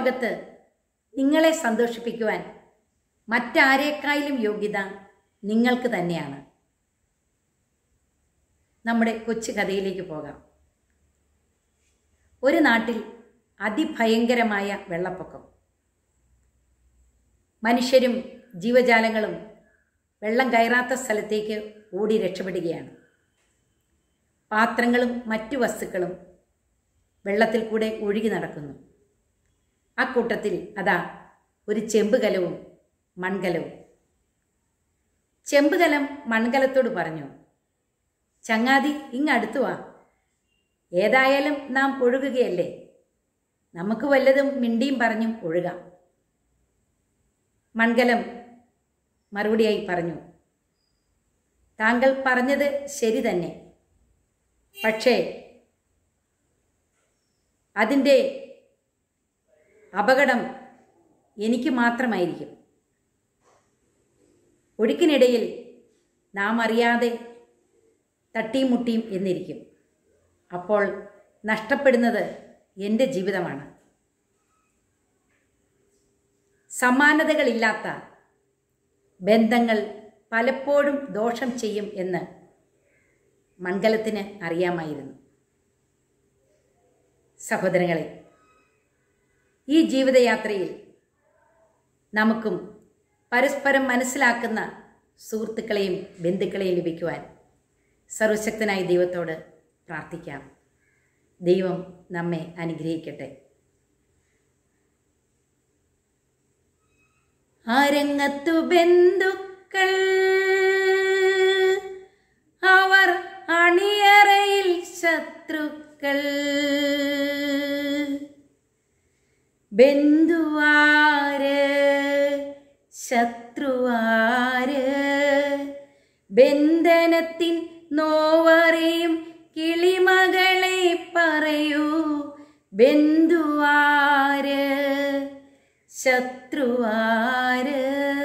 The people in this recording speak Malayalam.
ലോകത്ത് നിങ്ങളെ സന്തോഷിപ്പിക്കുവാൻ മറ്റാരേക്കായാലും യോഗ്യത നിങ്ങൾക്ക് തന്നെയാണ് നമ്മുടെ കൊച്ചു കഥയിലേക്ക് പോകാം ഒരു നാട്ടിൽ അതിഭയങ്കരമായ വെള്ളപ്പൊക്കം മനുഷ്യരും ജീവജാലങ്ങളും വെള്ളം കയറാത്ത സ്ഥലത്തേക്ക് ഓടി രക്ഷപ്പെടുകയാണ് പാത്രങ്ങളും മറ്റു വസ്തുക്കളും വെള്ളത്തിൽ കൂടെ ഒഴുകി നടക്കുന്നു ആ കൂട്ടത്തിൽ അതാ ഒരു ചെമ്പുകലവും മൺകലവും ചെമ്പുകലം മൺകലത്തോട് പറഞ്ഞു ചങ്ങാതി ഇങ്ങടുത്തു വാ ഏതായാലും നാം ഒഴുകുകയല്ലേ നമുക്ക് വല്ലതും മിണ്ടിയും പറഞ്ഞും ഒഴുകാം മൺകലം മറുപടിയായി പറഞ്ഞു താങ്കൾ പറഞ്ഞത് ശരി തന്നെ പക്ഷേ അതിൻ്റെ അപകടം എനിക്ക് മാത്രമായിരിക്കും ഒഴുക്കിനിടയിൽ നാം അറിയാതെ തട്ടിയും മുട്ടിയും എന്നിരിക്കും അപ്പോൾ നഷ്ടപ്പെടുന്നത് എൻ്റെ ജീവിതമാണ് സമാനതകളില്ലാത്ത ബന്ധങ്ങൾ പലപ്പോഴും ദോഷം ചെയ്യും എന്ന് മൺകലത്തിന് അറിയാമായിരുന്നു സഹോദരങ്ങളെ ഈ ജീവിതയാത്രയിൽ നമുക്കും പരസ്പരം മനസ്സിലാക്കുന്ന സുഹൃത്തുക്കളെയും ബന്ധുക്കളെയും ലഭിക്കുവാൻ സർവശക്തനായ ദൈവത്തോട് പ്രാർത്ഥിക്കാം ദൈവം നമ്മെ അനുഗ്രഹിക്കട്ടെ അരങ്ങത്തു ബന്ധുക്കൾ അവർ അണിയറയിൽ ശത്രുക്കൾ ബന്ധുവാര് ശത്രുവാര് ബന്ധനത്തിൻ നോവറിയും കിളിമകളെ പറയൂ ബന്ധുവാര് ശത്രുവാര്